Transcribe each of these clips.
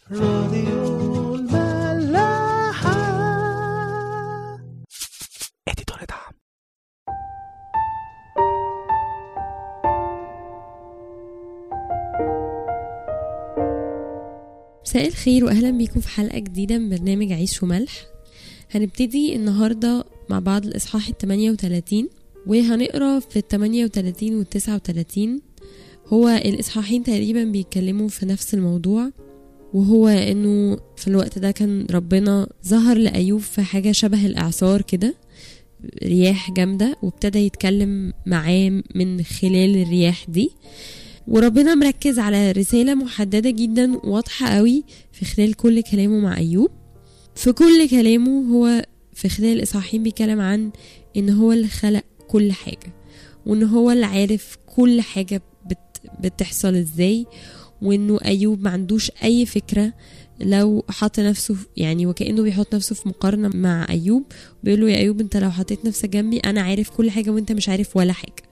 راديو الملاحة اديتور دعم مساء الخير واهلا بيكم في حلقه جديده من برنامج عيش وملح هنبتدي النهارده مع بعض الاصحاح ال 38 وهنقرا في ال 38 وال 39 هو الاصحاحين تقريبا بيتكلموا في نفس الموضوع وهو انه في الوقت ده كان ربنا ظهر لايوب في حاجه شبه الاعصار كده رياح جامده وابتدى يتكلم معاه من خلال الرياح دي وربنا مركز على رسالة محددة جدا واضحة قوي في خلال كل كلامه مع أيوب في كل كلامه هو في خلال الإصحاحين بيتكلم عن إن هو اللي خلق كل حاجة وإن هو اللي عارف كل حاجة بت بتحصل إزاي وإنه أيوب ما عندوش أي فكرة لو حط نفسه يعني وكأنه بيحط نفسه في مقارنة مع أيوب بيقول له يا أيوب أنت لو حطيت نفسك جنبي أنا عارف كل حاجة وأنت مش عارف ولا حاجة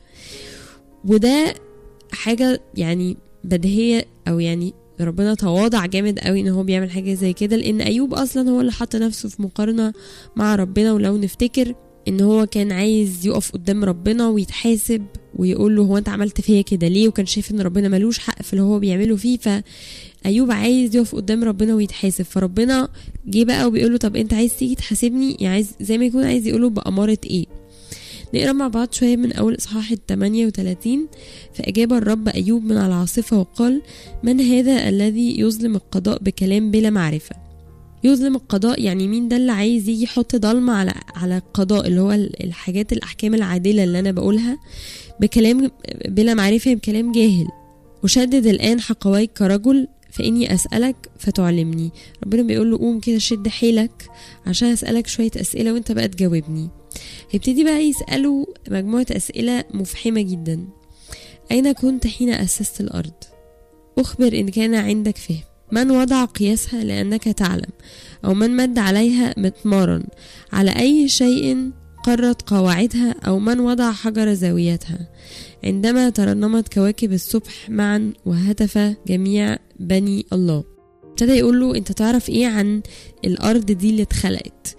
وده حاجة يعني بديهية أو يعني ربنا تواضع جامد قوي ان هو بيعمل حاجة زي كده لان ايوب اصلا هو اللي حط نفسه في مقارنة مع ربنا ولو نفتكر ان هو كان عايز يقف قدام ربنا ويتحاسب ويقول له هو انت عملت فيا كده ليه وكان شايف ان ربنا ملوش حق في اللي هو بيعمله فيه فايوب عايز يقف قدام ربنا ويتحاسب فربنا جه بقى وبيقول له طب انت عايز تيجي تحاسبني يعني عايز زي ما يكون عايز يقوله بأمارة ايه نقرا مع بعض شوية من أول إصحاح ال 38 فأجاب الرب أيوب من العاصفة وقال من هذا الذي يظلم القضاء بكلام بلا معرفة يظلم القضاء يعني مين ده اللي عايز يجي يحط ضلمة على على القضاء اللي هو الحاجات الأحكام العادلة اللي أنا بقولها بكلام بلا معرفة بكلام جاهل وشدد الآن حقويك كرجل فإني أسألك فتعلمني ربنا بيقول له قوم كده شد حيلك عشان أسألك شوية أسئلة وأنت بقى تجاوبني هيبتدي بقى يسألوا مجموعة أسئلة مفحمة جدا أين كنت حين أسست الأرض؟ أخبر إن كان عندك فهم من وضع قياسها لأنك تعلم أو من مد عليها مطمارا على أي شيء قرت قواعدها أو من وضع حجر زاويتها عندما ترنمت كواكب الصبح معا وهتف جميع بني الله ابتدى يقول له انت تعرف ايه عن الارض دي اللي اتخلقت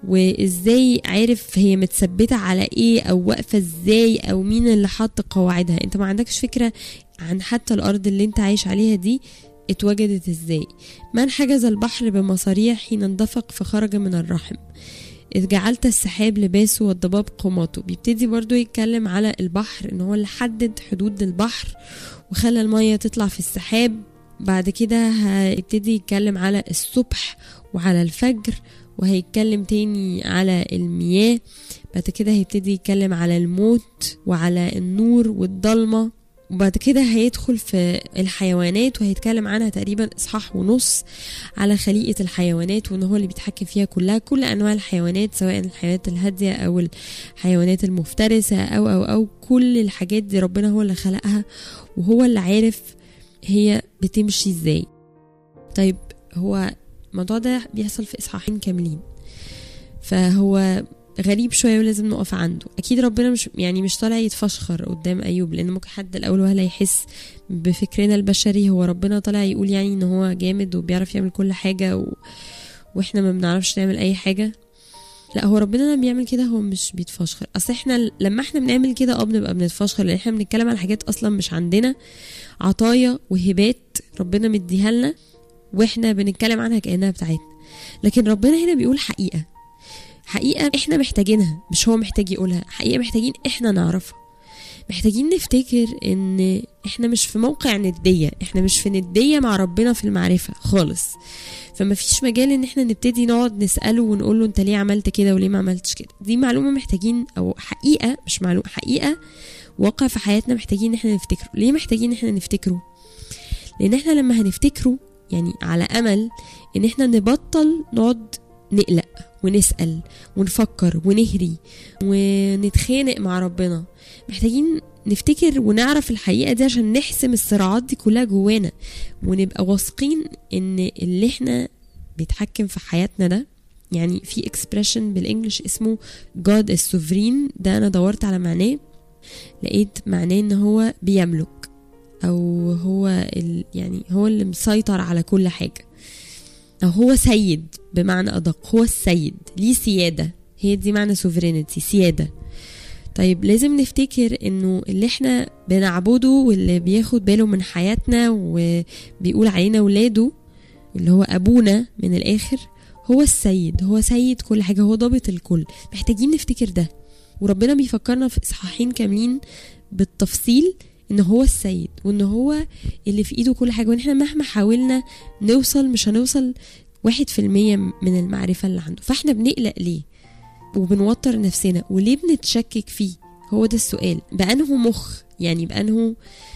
وازاي عارف هي متثبته على ايه او واقفه ازاي او مين اللي حط قواعدها انت ما عندكش فكره عن حتى الارض اللي انت عايش عليها دي اتوجدت ازاي من حجز البحر بمصاريع حين اندفق فخرج من الرحم إذ جعلت السحاب لباسه والضباب قوماته بيبتدي برضو يتكلم على البحر ان هو اللي حدد حدود البحر وخلى المية تطلع في السحاب بعد كده هيبتدي يتكلم على الصبح وعلى الفجر وهيتكلم تاني على المياه بعد كده هيبتدي يتكلم على الموت وعلى النور والضلمة وبعد كده هيدخل في الحيوانات وهيتكلم عنها تقريبا اصحاح ونص على خليقة الحيوانات وان هو اللي بيتحكم فيها كلها كل انواع الحيوانات سواء الحيوانات الهادية او الحيوانات المفترسة او او او كل الحاجات دي ربنا هو اللي خلقها وهو اللي عارف هي بتمشي ازاي طيب هو الموضوع ده بيحصل في اصحاحين كاملين فهو غريب شويه ولازم نقف عنده اكيد ربنا مش يعني مش طالع يتفشخر قدام ايوب لان ممكن حد الاول وهلا يحس بفكرنا البشري هو ربنا طالع يقول يعني ان هو جامد وبيعرف يعمل كل حاجه و... واحنا ما بنعرفش نعمل اي حاجه لا هو ربنا لما بيعمل كده هو مش بيتفشخر اصل احنا لما احنا بنعمل كده اه بنبقى بنتفشخر لان احنا بنتكلم عن حاجات اصلا مش عندنا عطايا وهبات ربنا مديها لنا واحنا بنتكلم عنها كانها بتاعتنا لكن ربنا هنا بيقول حقيقه حقيقه احنا محتاجينها مش هو محتاج يقولها حقيقه محتاجين احنا نعرفها محتاجين نفتكر ان احنا مش في موقع نديه احنا مش في نديه مع ربنا في المعرفه خالص فما فيش مجال ان احنا نبتدي نقعد نساله ونقول له انت ليه عملت كده وليه ما عملتش كده دي معلومه محتاجين او حقيقه مش معلومه حقيقه واقع في حياتنا محتاجين ان احنا نفتكره ليه محتاجين ان احنا نفتكره لان احنا لما هنفتكره يعني على امل ان احنا نبطل نقعد نقلق ونسال ونفكر ونهري ونتخانق مع ربنا محتاجين نفتكر ونعرف الحقيقه دي عشان نحسم الصراعات دي كلها جوانا ونبقى واثقين ان اللي احنا بيتحكم في حياتنا ده يعني في اكسبريشن بالانجلش اسمه God is sovereign ده انا دورت على معناه لقيت معناه ان هو بيملك او هو ال يعني هو اللي مسيطر على كل حاجه أو هو سيد بمعنى أدق هو السيد ليه سيادة هي دي معنى sovereignty سيادة طيب لازم نفتكر انه اللي احنا بنعبده واللي بياخد باله من حياتنا وبيقول علينا ولاده اللي هو ابونا من الاخر هو السيد هو سيد كل حاجة هو ضابط الكل محتاجين نفتكر ده وربنا بيفكرنا في اصحاحين كاملين بالتفصيل ان هو السيد وان هو اللي في ايده كل حاجة وان احنا مهما حاولنا نوصل مش هنوصل واحد في المية من المعرفة اللي عنده فاحنا بنقلق ليه وبنوتر نفسنا وليه بنتشكك فيه هو ده السؤال بأنه مخ يعني بأنه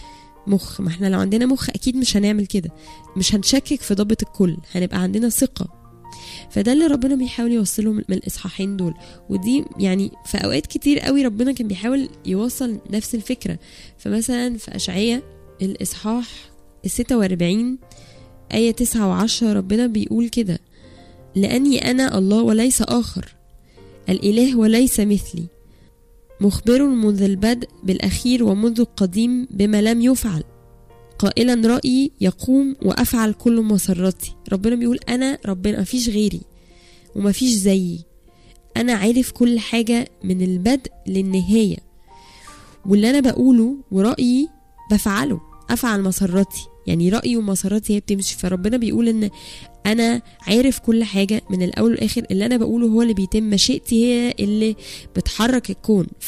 مخ ما احنا لو عندنا مخ اكيد مش هنعمل كده مش هنشكك في ضابط الكل هنبقى عندنا ثقة فده اللي ربنا بيحاول يوصله من من الاصحاحين دول ودي يعني في اوقات كتير قوي ربنا كان بيحاول يوصل نفس الفكرة فمثلا في اشعية الاصحاح ال 46 آية 9 و10 ربنا بيقول كده لأني أنا الله وليس آخر الإله وليس مثلي مخبر منذ البدء بالأخير ومنذ القديم بما لم يفعل قائلا رأيي يقوم وأفعل كل مسرتي ربنا بيقول أنا ربنا مفيش غيري ومفيش زيي أنا عارف كل حاجة من البدء للنهاية واللي أنا بقوله ورأيي بفعله أفعل مسرتي يعني رأيي ومساراتي هي بتمشي فربنا بيقول إن انا عارف كل حاجه من الاول والاخر اللي انا بقوله هو اللي بيتم مشيئتي هي اللي بتحرك الكون ف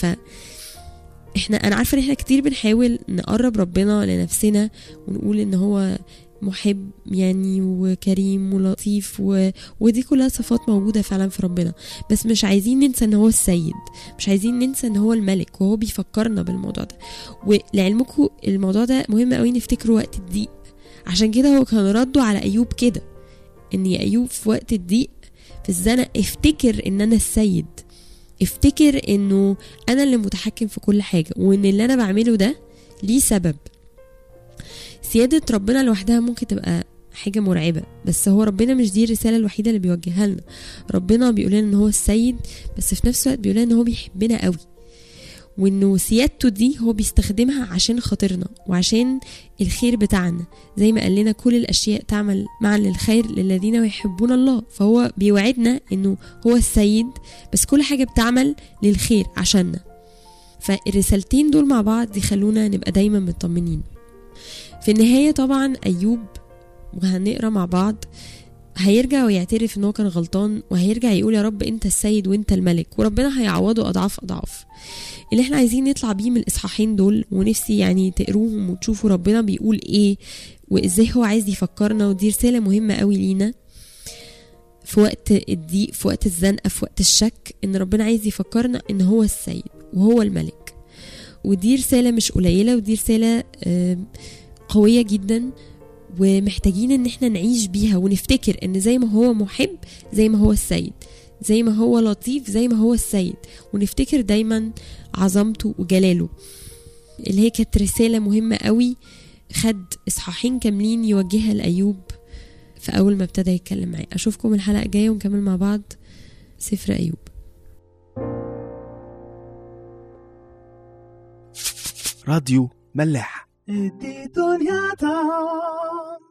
احنا انا عارفه ان احنا كتير بنحاول نقرب ربنا لنفسنا ونقول ان هو محب يعني وكريم ولطيف و... ودي كلها صفات موجوده فعلا في ربنا بس مش عايزين ننسى ان هو السيد مش عايزين ننسى ان هو الملك وهو بيفكرنا بالموضوع ده ولعلمكم الموضوع ده مهم قوي نفتكره وقت الضيق عشان كده هو كان رده على ايوب كده ان يا ايوب في وقت الضيق في الزنق افتكر ان انا السيد افتكر انه انا اللي متحكم في كل حاجه وان اللي انا بعمله ده ليه سبب سياده ربنا لوحدها ممكن تبقى حاجه مرعبه بس هو ربنا مش دي الرساله الوحيده اللي بيوجهها لنا ربنا بيقول لنا ان هو السيد بس في نفس الوقت بيقول لنا ان هو بيحبنا قوي وانه سيادته دي هو بيستخدمها عشان خاطرنا وعشان الخير بتاعنا زي ما قال لنا كل الاشياء تعمل معا للخير للذين يحبون الله فهو بيوعدنا انه هو السيد بس كل حاجه بتعمل للخير عشاننا فالرسالتين دول مع بعض يخلونا نبقى دايما مطمنين في النهايه طبعا ايوب وهنقرا مع بعض هيرجع ويعترف ان هو كان غلطان وهيرجع يقول يا رب انت السيد وانت الملك وربنا هيعوضه اضعاف اضعاف اللي احنا عايزين نطلع بيه من الاصحاحين دول ونفسي يعني تقروهم وتشوفوا ربنا بيقول ايه وازاي هو عايز يفكرنا ودي رساله مهمه قوي لينا في وقت الضيق في وقت الزنقه في وقت الشك ان ربنا عايز يفكرنا ان هو السيد وهو الملك ودي رساله مش قليله ودي رساله قويه جدا ومحتاجين ان احنا نعيش بيها ونفتكر ان زي ما هو محب زي ما هو السيد زي ما هو لطيف زي ما هو السيد ونفتكر دايما عظمته وجلاله اللي هي كانت رسالة مهمة قوي خد إصحاحين كاملين يوجهها لأيوب في أول ما ابتدى يتكلم معاه أشوفكم الحلقة الجاية ونكمل مع بعض سفر أيوب راديو ملاح ادي دنيا طعم